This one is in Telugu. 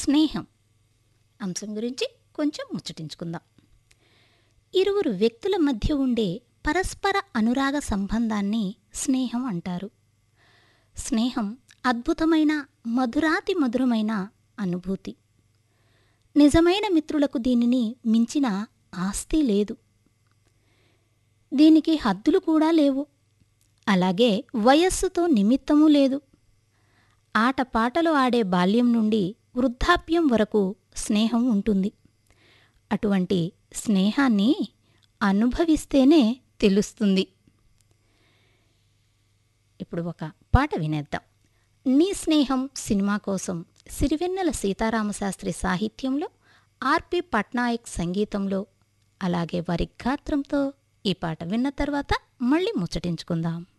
స్నేహం అంశం గురించి కొంచెం ముచ్చటించుకుందాం ఇరువురు వ్యక్తుల మధ్య ఉండే పరస్పర అనురాగ సంబంధాన్ని స్నేహం అంటారు స్నేహం అద్భుతమైన మధురాతి మధురమైన అనుభూతి నిజమైన మిత్రులకు దీనిని మించిన ఆస్తి లేదు దీనికి హద్దులు కూడా లేవు అలాగే వయస్సుతో నిమిత్తమూ లేదు ఆటపాటలు ఆడే బాల్యం నుండి వృద్ధాప్యం వరకు స్నేహం ఉంటుంది అటువంటి స్నేహాన్ని అనుభవిస్తేనే తెలుస్తుంది ఇప్పుడు ఒక పాట వినేద్దాం నీ స్నేహం సినిమా కోసం సిరివెన్నెల సీతారామశాస్త్రి సాహిత్యంలో ఆర్పి పట్నాయక్ సంగీతంలో అలాగే వారి గాత్రంతో ఈ పాట విన్న తర్వాత మళ్ళీ ముచ్చటించుకుందాం